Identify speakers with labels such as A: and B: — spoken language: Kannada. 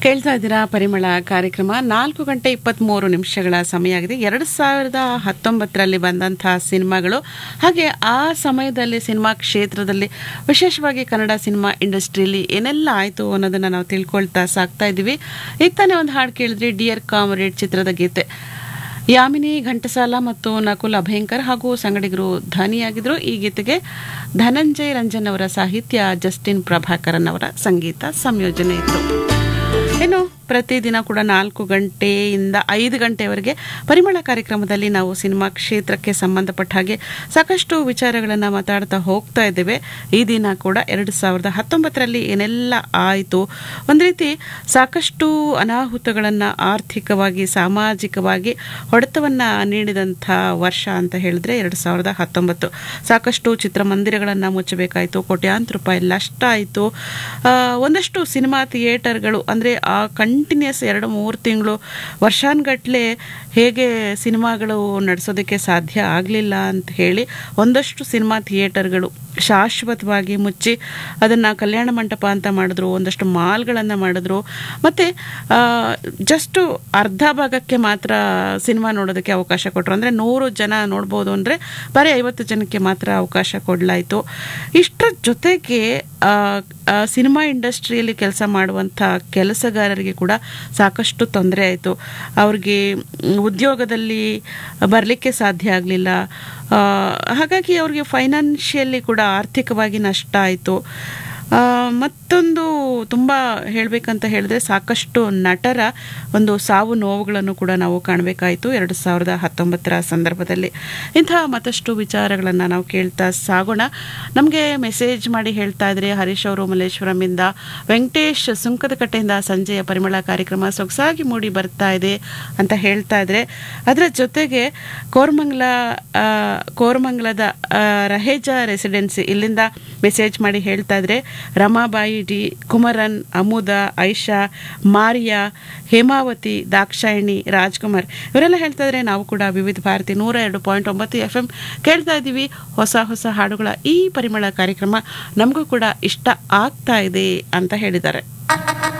A: ಕೇಳ್ತಾ ಇದ್ದೀರಾ ಪರಿಮಳ ಕಾರ್ಯಕ್ರಮ ನಾಲ್ಕು ಗಂಟೆ ಇಪ್ಪತ್ತ್ಮೂರು ನಿಮಿಷಗಳ ಸಮಯ ಆಗಿದೆ ಎರಡು ಸಾವಿರದ ಹತ್ತೊಂಬತ್ತರಲ್ಲಿ ಬಂದಂತಹ ಸಿನಿಮಾಗಳು ಹಾಗೆ ಆ ಸಮಯದಲ್ಲಿ ಸಿನಿಮಾ ಕ್ಷೇತ್ರದಲ್ಲಿ ವಿಶೇಷವಾಗಿ ಕನ್ನಡ ಸಿನಿಮಾ ಇಂಡಸ್ಟ್ರಿಯಲ್ಲಿ ಏನೆಲ್ಲ ಆಯಿತು ಅನ್ನೋದನ್ನು ನಾವು ತಿಳ್ಕೊಳ್ತಾ ಸಾಕ್ತಾ ಇದ್ದೀವಿ ಈಗ ತಾನೇ ಒಂದು ಹಾಡು ಕೇಳಿದ್ರಿ ಡಿಯರ್ ಕಾಮ್ರೇಡ್ ಚಿತ್ರದ ಗೀತೆ ಯಾಮಿನಿ ಘಂಟಸಾಲ ಮತ್ತು ನಕುಲ್ ಅಭಯಂಕರ್ ಹಾಗೂ ಸಂಗಡಿಗರು ಧ್ವನಿಯಾಗಿದ್ರು ಈ ಗೀತೆಗೆ ಧನಂಜಯ್ ರಂಜನ್ ಅವರ ಸಾಹಿತ್ಯ ಜಸ್ಟಿನ್ ಪ್ರಭಾಕರನ್ ಅವರ ಸಂಗೀತ ಸಂಯೋಜನೆ ಇತ್ತು ಇನ್ನು ಪ್ರತಿದಿನ ಕೂಡ ನಾಲ್ಕು ಗಂಟೆಯಿಂದ ಐದು ಗಂಟೆವರೆಗೆ ಪರಿಮಳ ಕಾರ್ಯಕ್ರಮದಲ್ಲಿ ನಾವು ಸಿನಿಮಾ ಕ್ಷೇತ್ರಕ್ಕೆ ಸಂಬಂಧಪಟ್ಟ ಹಾಗೆ ಸಾಕಷ್ಟು ವಿಚಾರಗಳನ್ನು ಮಾತಾಡ್ತಾ ಹೋಗ್ತಾ ಇದ್ದೇವೆ ಈ ದಿನ ಕೂಡ ಎರಡು ಸಾವಿರದ ಹತ್ತೊಂಬತ್ತರಲ್ಲಿ ಏನೆಲ್ಲ ಆಯಿತು ಒಂದು ರೀತಿ ಸಾಕಷ್ಟು ಅನಾಹುತಗಳನ್ನು ಆರ್ಥಿಕವಾಗಿ ಸಾಮಾಜಿಕವಾಗಿ ಹೊಡೆತವನ್ನು ನೀಡಿದಂಥ ವರ್ಷ ಅಂತ ಹೇಳಿದ್ರೆ ಎರಡು ಸಾವಿರದ ಹತ್ತೊಂಬತ್ತು ಸಾಕಷ್ಟು ಚಿತ್ರಮಂದಿರಗಳನ್ನು ಮುಚ್ಚಬೇಕಾಯಿತು ಕೋಟ್ಯಾಂತರ ರೂಪಾಯಿ ನಷ್ಟ ಆಯಿತು ಒಂದಷ್ಟು ಸಿನಿಮಾ ಥಿಯೇಟರ್ಗಳು ಅಂದರೆ ಆ ಕಂಟಿನ್ಯೂಸ್ ಎರಡು ಮೂರು ತಿಂಗಳು ವರ್ಷಾನ್ಗಟ್ಲೆ ಹೇಗೆ ಸಿನಿಮಾಗಳು ನಡೆಸೋದಕ್ಕೆ ಸಾಧ್ಯ ಆಗಲಿಲ್ಲ ಅಂತ ಹೇಳಿ ಒಂದಷ್ಟು ಸಿನಿಮಾ ಥಿಯೇಟರ್ಗಳು ಶಾಶ್ವತವಾಗಿ ಮುಚ್ಚಿ ಅದನ್ನು ಕಲ್ಯಾಣ ಮಂಟಪ ಅಂತ ಮಾಡಿದ್ರು ಒಂದಷ್ಟು ಮಾಲ್ಗಳನ್ನು ಮಾಡಿದ್ರು ಮತ್ತು ಜಸ್ಟು ಅರ್ಧ ಭಾಗಕ್ಕೆ ಮಾತ್ರ ಸಿನಿಮಾ ನೋಡೋದಕ್ಕೆ ಅವಕಾಶ ಕೊಟ್ಟರು ಅಂದರೆ ನೂರು ಜನ ನೋಡ್ಬೋದು ಅಂದರೆ ಬರೀ ಐವತ್ತು ಜನಕ್ಕೆ ಮಾತ್ರ ಅವಕಾಶ ಕೊಡಲಾಯಿತು ಇಷ್ಟರ ಜೊತೆಗೆ ಸಿನಿಮಾ ಇಂಡಸ್ಟ್ರಿಯಲ್ಲಿ ಕೆಲಸ ಮಾಡುವಂಥ ಕೆಲಸಗಾರರಿಗೆ ಕೂಡ ಸಾಕಷ್ಟು ತೊಂದರೆ ಆಯಿತು ಅವ್ರಿಗೆ ಉದ್ಯೋಗದಲ್ಲಿ ಬರಲಿಕ್ಕೆ ಸಾಧ್ಯ ಆಗಲಿಲ್ಲ ಹಾಗಾಗಿ ಅವ್ರಿಗೆ ಫೈನಾನ್ಷಿಯಲಿ ಕೂಡ ಆರ್ಥಿಕವಾಗಿ ನಷ್ಟ ಆಯಿತು ಮತ್ತೊಂದು ತುಂಬ ಹೇಳಬೇಕಂತ ಹೇಳಿದ್ರೆ ಸಾಕಷ್ಟು ನಟರ ಒಂದು ಸಾವು ನೋವುಗಳನ್ನು ಕೂಡ ನಾವು ಕಾಣಬೇಕಾಯಿತು ಎರಡು ಸಾವಿರದ ಹತ್ತೊಂಬತ್ತರ ಸಂದರ್ಭದಲ್ಲಿ ಇಂತಹ ಮತ್ತಷ್ಟು ವಿಚಾರಗಳನ್ನು ನಾವು ಕೇಳ್ತಾ ಸಾಗೋಣ ನಮಗೆ ಮೆಸೇಜ್ ಮಾಡಿ ಹೇಳ್ತಾ ಇದ್ರೆ ಹರೀಶ್ ಅವರು ಮಲ್ಲೇಶ್ವರಮಿಂದ ವೆಂಕಟೇಶ್ ಸುಂಕದಕಟ್ಟೆಯಿಂದ ಸಂಜೆಯ ಪರಿಮಳ ಕಾರ್ಯಕ್ರಮ ಸೊಗಸಾಗಿ ಮೂಡಿ ಬರ್ತಾ ಇದೆ ಅಂತ ಹೇಳ್ತಾ ಇದ್ರೆ ಅದರ ಜೊತೆಗೆ ಕೋರಮಂಗಲ ಕೋರಮಂಗಲದ ರಹೇಜ ರೆಸಿಡೆನ್ಸಿ ಇಲ್ಲಿಂದ ಮೆಸೇಜ್ ಮಾಡಿ ಹೇಳ್ತಾ ಇದ್ರೆ ರಮಾಬಾಯಿ ಡಿ ಕುಮರನ್ ಅಮುದ ಐಷಾ ಮಾರಿಯಾ ಹೇಮಾವತಿ ದಾಕ್ಷಾಯಿಣಿ ರಾಜ್ಕುಮಾರ್ ಇವರೆಲ್ಲ ಹೇಳ್ತಾ ಇದ್ರೆ ನಾವು ಕೂಡ ವಿವಿಧ ಭಾರತಿ ನೂರ ಎರಡು ಪಾಯಿಂಟ್ ಒಂಬತ್ತು ಎಫ್ ಎಂ ಕೇಳ್ತಾ ಇದ್ದೀವಿ ಹೊಸ ಹೊಸ ಹಾಡುಗಳ ಈ ಪರಿಮಳ ಕಾರ್ಯಕ್ರಮ ನಮಗೂ ಕೂಡ ಇಷ್ಟ ಆಗ್ತಾ ಇದೆ ಅಂತ ಹೇಳಿದ್ದಾರೆ